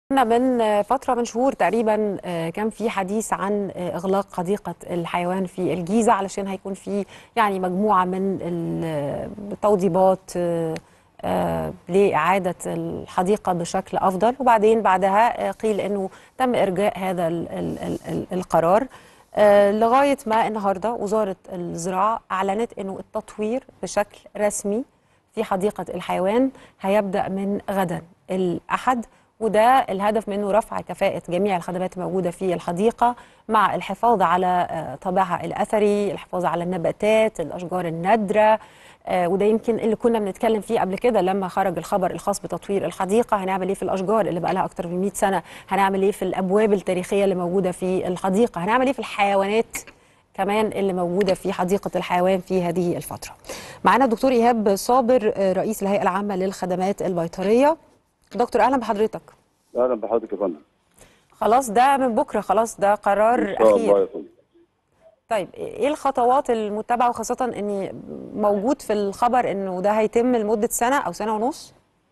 كنا من فترة من شهور تقريبا آه، كان في حديث عن آه، إغلاق حديقة الحيوان في الجيزة علشان هيكون في يعني مجموعة من ال- التوضيبات آه، آه، لإعادة الحديقة بشكل أفضل وبعدين بعدها آه، قيل أنه تم إرجاء هذا ال- ال- ال- ال- القرار آه، لغاية ما النهاردة وزارة الزراعة أعلنت أنه التطوير بشكل رسمي في حديقة الحيوان هيبدأ من غدا الأحد وده الهدف منه رفع كفاءة جميع الخدمات الموجودة في الحديقة مع الحفاظ على آه، طابعها الأثري الحفاظ على النباتات الأشجار النادرة آه، وده يمكن اللي كنا بنتكلم فيه قبل كده لما خرج الخبر الخاص بتطوير الحديقة هنعمل ايه في الأشجار اللي بقى لها أكتر من 100 سنة هنعمل ايه في الأبواب التاريخية اللي موجودة في الحديقة هنعمل ايه في الحيوانات كمان اللي موجودة في حديقة الحيوان في هذه الفترة معنا الدكتور إيهاب صابر آه، رئيس الهيئة العامة للخدمات البيطرية دكتور أهلا بحضرتك اهلا بحضرتك يا فندم خلاص ده من بكرة خلاص ده قرار ان شاء الله أخير يا فندم طيب ايه الخطوات المتبعة وخاصة ان موجود في الخبر انه ده هيتم لمدة سنة او سنة ونص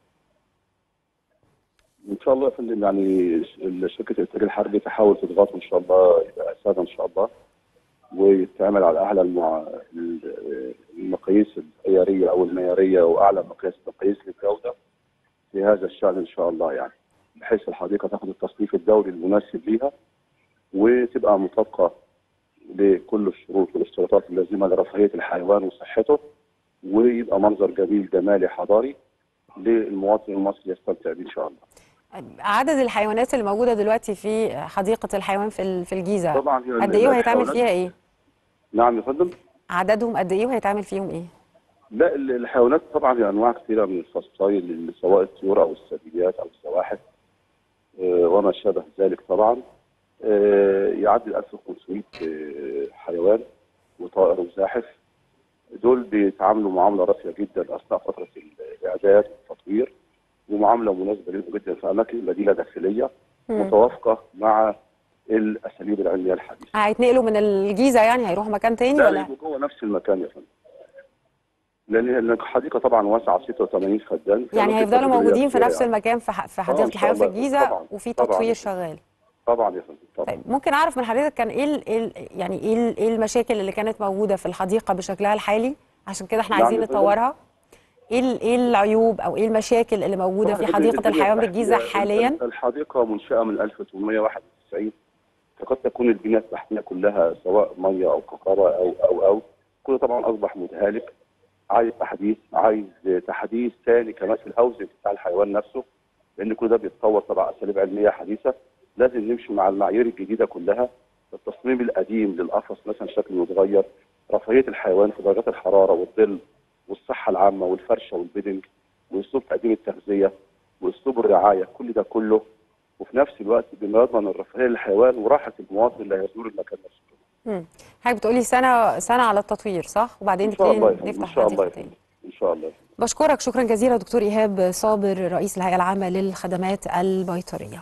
ان شاء الله يا فندم يعني ش- شركه الانتاج الحربي تحاول تضغط ان شاء الله يبقى سنه ان شاء الله ويتعمل على اعلى المع... ال- المقاييس الخياريه او المعياريه واعلى مقاييس مقاييس للجوده في هذا الشان ان شاء الله يعني بحيث الحديقه تاخذ التصنيف الدولي المناسب ليها وتبقى مطابقه لكل الشروط والاشتراطات اللازمه لرفاهيه الحيوان وصحته ويبقى منظر جميل جمالي حضاري للمواطن المصري يستمتع به ان شاء الله. عدد الحيوانات اللي موجودة دلوقتي في حديقة الحيوان في ال- في الجيزة طبعا هي قد ايه وهيتعمل الحيوانات- فيها ايه نعم يا فندم عددهم قد ايه وهيتعمل فيهم ايه لا ال- الحيوانات طبعا هي انواع كثيره من الفصائل سواء الطيور او الثدييات او الزواحف آه، وما شابه ذلك طبعا آه، يعدي 1500 آه، حيوان وطائر وزاحف دول بيتعاملوا معامله راقيه جدا اثناء فتره الاعداد والتطوير ومعامله مناسبه لهم جدا في اماكن بديله داخليه متوافقه مع الاساليب العلميه الحديثه. هيتنقلوا من الجيزة يعني هيروحوا مكان تاني لا ولا يبقوا جوه نفس المكان يا فندم. لان الحديقه طبعا واسعه 86 فدان في يعني أماكن هيفضلوا تدريبية موجودين في كتيرة نفس يعني. المكان في ح- في إن حديقة شاء الحيوان في الله. الجيزة طبعاً. وفي طبعاً. تطوير شغال طبعا يا فندم طبعا طيب ممكن اعرف من حضرتك كان ايه ال- إيه ال- يعني ايه ال- ايه المشاكل اللي كانت موجوده في الحديقه بشكلها الحالي عشان كده احنا نعم عايزين يا فندم. نطورها ايه ال- ايه العيوب او ايه المشاكل اللي موجوده في طبعاً حديقه الدنيا الحيوان التحتية- بالجيزه حاليا الحديقه منشاه من 1891 فقد تكون البنيه التحتيه كلها سواء ميه او كهرباء او او او كله طبعا اصبح متهالك عايز تحديث عايز تحديث ثاني كمان في الهاوزنج بتاع الحيوان نفسه لان كل ده بيتطور تبع اساليب علميه حديثه لازم نمشي مع المعايير الجديده كلها التصميم القديم للقفص مثلا شكل متغير رفاهيه الحيوان في درجات الحراره والظل والصحه العامه والفرشه والبيدنج واسلوب تقديم التغذيه واسلوب الرعايه كل ده كله وفي نفس الوقت بما يضمن الرفاهيه للحيوان وراحه المواطن اللي هيزور المكان نفسه مم. حضرتك بتقولي سنه سنه على التطوير صح وبعدين ان شاء الله يا نبتدي فندم، ان نفتح شاء الله يا حديقه تاني فندم ان شاء الله بشكرك شكرا جزيلا دكتور ايهاب صابر رئيس الهيئه العامه للخدمات البيطريه